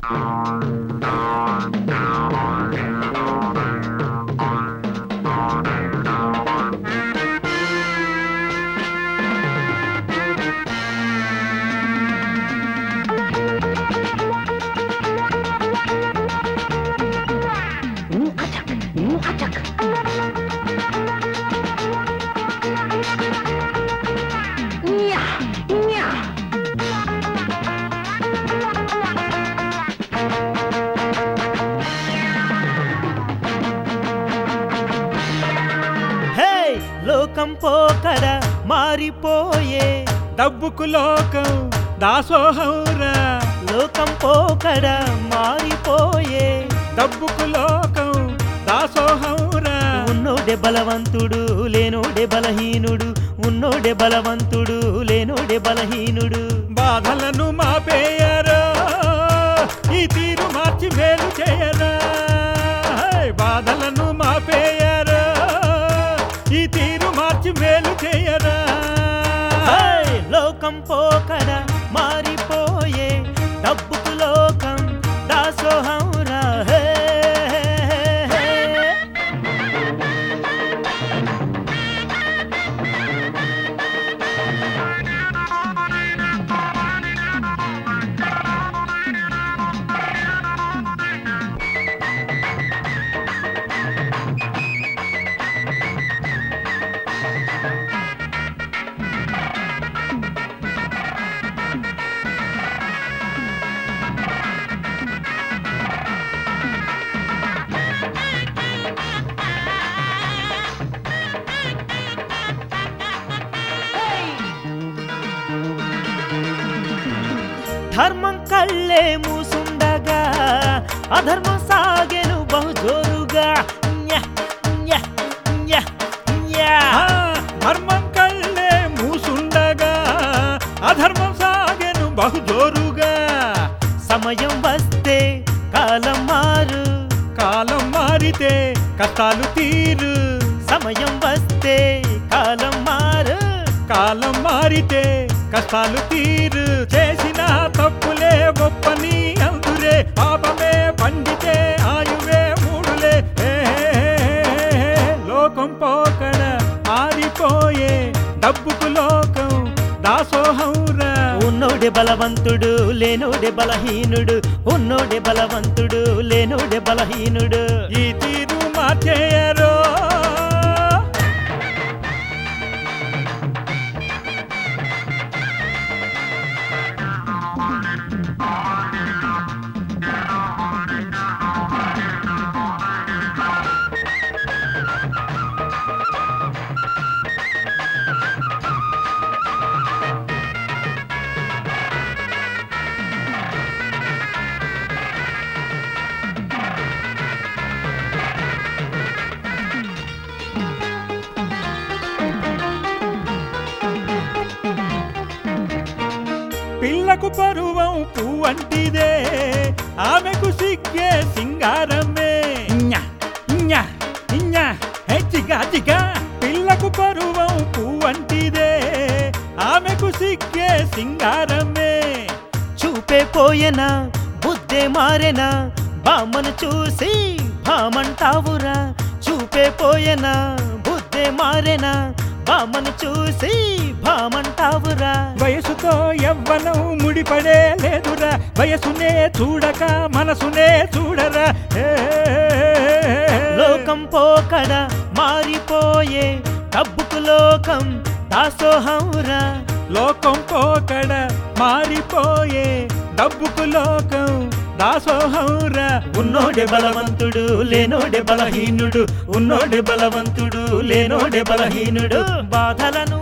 హే లోకం పోకడ మారిపోయే డబ్బుకు లోకం దాసోహంరా లోకం పోకడ మారిపోయే డబ్బుకు లోకం దాసోహంరా ఉన్నోడే బలవంతుడు లేనోడే బలహీనుడు ఉన్నోడే బలవంతుడు లేనోడే బలహీనుడు బాధలను మాపేయరా ఈ తీరు మార్చి మేలు చేయరా హై, బాధలను మాపేయరా ఈ తీరు మార్చి మేలు చేయరా హే లోకం పోకడ మారిపోయే డబ్బుకు లోకం దాసోహం రా హే హే, హే. ధర్మం కళ్ళే మూసుండగా అధర్మం సాగెను బహుజోరుగా న్య, న్య, న్య, న్య. ఆ, ధర్మం కళ్ళే మూసుండగా అధర్మం సాగెను బహుజోరుగా సమయం వస్తే కాలం మారు కాలం మారితే కష్టాలు తీరు సమయం వస్తే కాలం మారు కాలం మారితే కష్టాలు తీరు చేసిన తప్పులే గొప్పని అందురే పాపమే పండితే ఆయువే మూడులే హే, హే, హే, హే. లోకం పోకడ ఆరిపోయే డబ్బుకు లోకం దాసోహంరా ఉన్నోడే బలవంతుడు లేనోడే బలహీనుడు ఉన్నోడే బలవంతుడు లేనోడే బలహీనుడు ఈ తీరు మార్చేయరో పిల్లకు పరువం పువ్వంటిదే ఆమెకు సిగ్గే సింగారమే న్యా, న్యా, న్యా, హే చిగా చిగా పిల్లకు పరువం పువ్వంటిదే ఆమెకు సిగ్గే సింగారమే చూపే పోయేనా బుద్ధే మారేనా బామ్మను చూసి భామంటావురా చూపే పోయేనా బుద్ధే మారేనా బామ్మను చూసి భామంటావురా వయసుతో ఎవ్వనం ముడిపడే లేదురా వయసునే చూడక మనసునే చూడరా హే, లోకం పోకడ మారిపోయే డబ్బుకు లోకం దాసోహంరా లోకం పోకడ మారిపోయే డబ్బుకు లోకం దాసోహంరా ఉన్నోడే బలవంతుడు లేనోడే బలహీనుడు ఉన్నోడే బలవంతుడు లేనోడే బలహీనుడు బాధలను